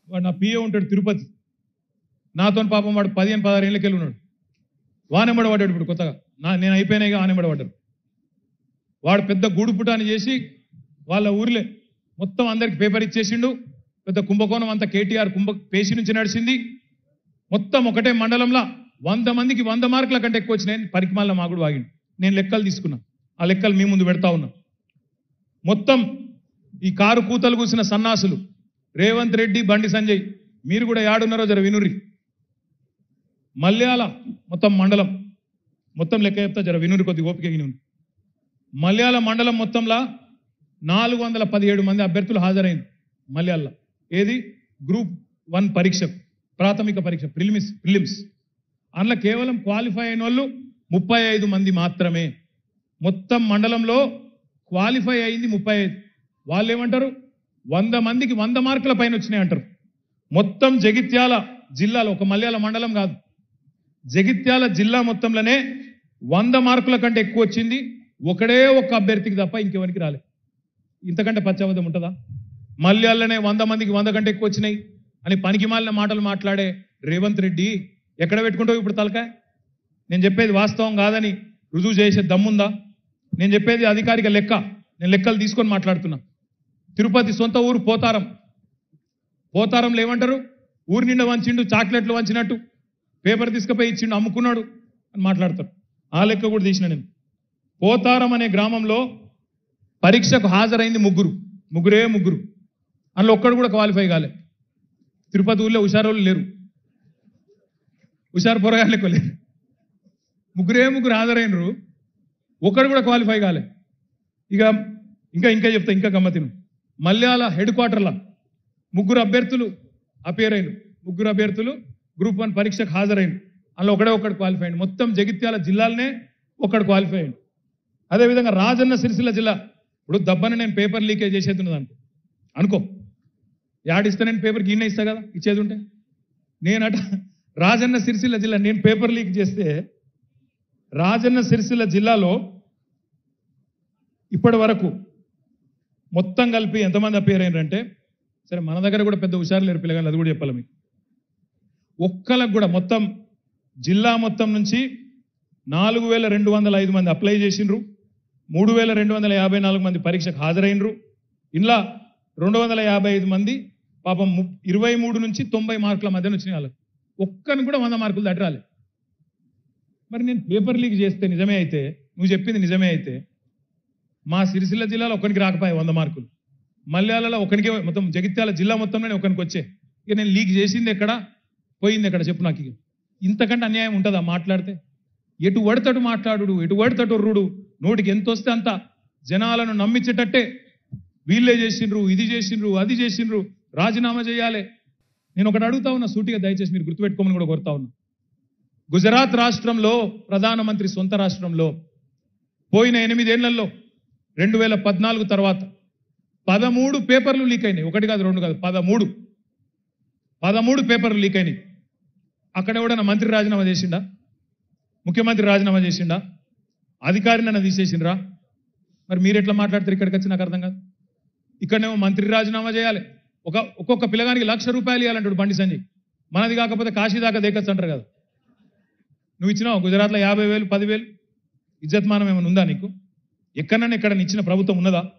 వాడు నా పిఏ ఉంటాడు తిరుపతి నాతో పాపం వాడు పదిహేను పదహారు ఏళ్ళకెళ్ళి ఉన్నాడు వానెంబడ పడ్డాడు ఇప్పుడు కొత్తగా నా నేను అయిపోయినాయిగా వానెంబడ పడ్డాడు వాడు పెద్ద గూడుపుటాన్ని చేసి వాళ్ళ ఊర్లే మొత్తం అందరికి పేపర్ ఇచ్చేసిండు పెద్ద కుంభకోణం అంతా కేటీఆర్ కుంభ పేషి నుంచి నడిచింది మొత్తం ఒకటే మండలంలో వంద మందికి వంద మార్కుల కంటే ఎక్కువ వచ్చినాయి పరికిమాల మాగుడు వాగిండు నేను లెక్కలు తీసుకున్నా ఆ లెక్కలు మీ ముందు పెడతా ఉన్నా మొత్తం ఈ కారు కూతలు కూసిన సన్నాసులు రేవంత్ రెడ్డి బండి సంజయ్ మీరు కూడా యాడున్నారో జర వినుర్రి మల్యాల మొత్తం మండలం మొత్తం లెక్క చెప్తా జర వినురి కొద్ది ఓపిక వినురి మల్యాల మండలం మొత్తంలో నాలుగు వందల పదిహేడు మంది అభ్యర్థులు హాజరైంది మల్యాల ఏది గ్రూప్ వన్ పరీక్ష ప్రాథమిక పరీక్ష ప్రిలిమ్స్ ప్రిలిమ్స్ అందులో కేవలం క్వాలిఫై అయిన వాళ్ళు ముప్పై ఐదు మంది మాత్రమే మొత్తం మండలంలో క్వాలిఫై అయింది ముప్పై ఐదు వాళ్ళు ఏమంటారు వంద మందికి వంద మార్కుల పైన వచ్చినాయి అంటారు మొత్తం జగిత్యాల జిల్లాలో ఒక మల్యాల మండలం కాదు జగిత్యాల జిల్లా మొత్తంలోనే వంద మార్కుల కంటే ఎక్కువ వచ్చింది ఒకడే ఒక్క అభ్యర్థికి తప్ప ఇంకెవరికి రాలేదు ఇంతకంటే పచ్చబద్ధం ఉంటుందా మల్యాలనే వంద మందికి వంద కంటే ఎక్కువ వచ్చినాయి అని పనికి మాలిన మాటలు మాట్లాడే రేవంత్ రెడ్డి ఎక్కడ పెట్టుకుంటావు ఇప్పుడు తలకాయ నేను చెప్పేది వాస్తవం కాదని రుజువు చేసే దమ్ముందా నేను చెప్పేది అధికారిక లెక్క నేను లెక్కలు తీసుకొని మాట్లాడుతున్నా తిరుపతి సొంత ఊరు పోతారం పోతారంలో ఏమంటారు ఊరి నిండా వంచిండు చాక్లెట్లు వంచినట్టు పేపర్ తీసుకుపోయి ఇచ్చిండు అమ్ముకున్నాడు అని మాట్లాడతారు ఆ లెక్క కూడా తీసిన నేను పోతారం అనే గ్రామంలో పరీక్షకు హాజరైంది ముగ్గురు ముగ్గురే ముగ్గురు అందులో ఒక్కడు కూడా క్వాలిఫై కాలే తిరుపతి ఊళ్ళో హుషారోళ్ళు లేరు హుషారు పొరగాళ్ళు ఎక్కువ లేరు ముగ్గురే ముగ్గురు హాజరైనరు ఒక్కడు కూడా క్వాలిఫై కాలే ఇక ఇంకా ఇంకా చెప్తా ఇంకా గమ్మతిను మల్యాల హెడ్ క్వార్టర్ల ముగ్గురు అభ్యర్థులు అపేర్ అయిన ముగ్గురు అభ్యర్థులు గ్రూప్ వన్ పరీక్షకు హాజరైండు అందులో ఒకడే ఒకడు క్వాలిఫై అయింది మొత్తం జగిత్యాల జిల్లాలనే ఒకడు క్వాలిఫై అయింది అదేవిధంగా రాజన్న సిరిసిల్ల జిల్లా ఇప్పుడు దబ్బన నేను పేపర్ లీకేజ్ చేసేది ఉన్నది అనుకో అనుకో యాడిస్తా నేను పేపర్కి ఈయన ఇస్తా కదా ఇచ్చేది ఉంటే నేనట రాజన్న సిరిసిల్ల జిల్లా నేను పేపర్ లీక్ చేస్తే రాజన్న సిరిసిల్ల జిల్లాలో ఇప్పటి వరకు మొత్తం కలిపి ఎంతమంది అపేర్ అయినారంటే సరే మన దగ్గర కూడా పెద్ద హుషారు లేరు పిల్లగాళ్ళు అది కూడా చెప్పాలి మీకు ఒక్కలకు కూడా మొత్తం జిల్లా మొత్తం నుంచి నాలుగు వేల రెండు వందల ఐదు మంది అప్లై చేసిండ్రు మూడు వేల రెండు వందల యాభై నాలుగు మంది పరీక్షకు హాజరైనరు ఇంట్లో రెండు వందల యాభై ఐదు మంది పాపం ము- ఇరవై మూడు నుంచి తొంభై మార్కుల మధ్యన వచ్చినాయి వాళ్ళకి ఒక్కని కూడా వంద మార్కులు దట్టరాలి మరి నేను పేపర్ లీక్ చేస్తే నిజమే అయితే నువ్వు చెప్పింది నిజమే అయితే మా సిరిసిల్ల జిల్లాలో ఒకరికి రాకపోయాయి వంద మార్కులు మల్యాలలో ఒకరికే మొత్తం జగిత్యాల జిల్లా మొత్తంలోనే ఒకరికి వచ్చే ఇక నేను లీక్ చేసింది ఎక్కడ పోయింది ఎక్కడ చెప్పు నాకు ఇక ఇంతకంటే అన్యాయం ఉంటుందా మాట్లాడితే ఎటు వడతటు మాట్లాడు ఎటు వడతటు రుడు నోటికి ఎంత వస్తే అంత జనాలను నమ్మించేటట్టే వీళ్ళే చేసిండ్రు ఇది చేసిండ్రు అది చేసిండ్రు రాజీనామా చేయాలి నేను ఒకటి అడుగుతా ఉన్నా సూటిగా దయచేసి మీరు గుర్తుపెట్టుకోమని కూడా కోరుతా ఉన్నా గుజరాత్ రాష్ట్రంలో ప్రధానమంత్రి సొంత రాష్ట్రంలో పోయిన ఎనిమిదేళ్లలో రెండు వేల పద్నాలుగు తర్వాత పదమూడు పేపర్లు లీక్ అయినాయి ఒకటి కాదు రెండు కాదు పదమూడు పదమూడు పేపర్లు లీక్ అయినాయి అక్కడ ఎవడన్నా మంత్రి రాజీనామా చేసిండా ముఖ్యమంత్రి రాజీనామా చేసిండా అధికారిని తీసేసిండ్రా మరి మీరు ఎట్లా మాట్లాడతారు ఇక్కడికి వచ్చి నాకు అర్థం కాదు ఇక్కడనేమో మంత్రి రాజీనామా చేయాలి ఒక ఒక్కొక్క పిల్లగానికి లక్ష రూపాయలు ఇవ్వాలంటాడు బండి సంజయ్ మనది కాకపోతే కాశీ దాకా దేకొచ్చు అంటారు కదా నువ్వు ఇచ్చినావు గుజరాత్లో యాభై వేలు పదివేలు ఇజ్జత్మానం ఏమైనా ఉందా నీకు ఎక్కడన్నా ఇక్కడ ఇచ్చిన ప్రభుత్వం ఉన్నదా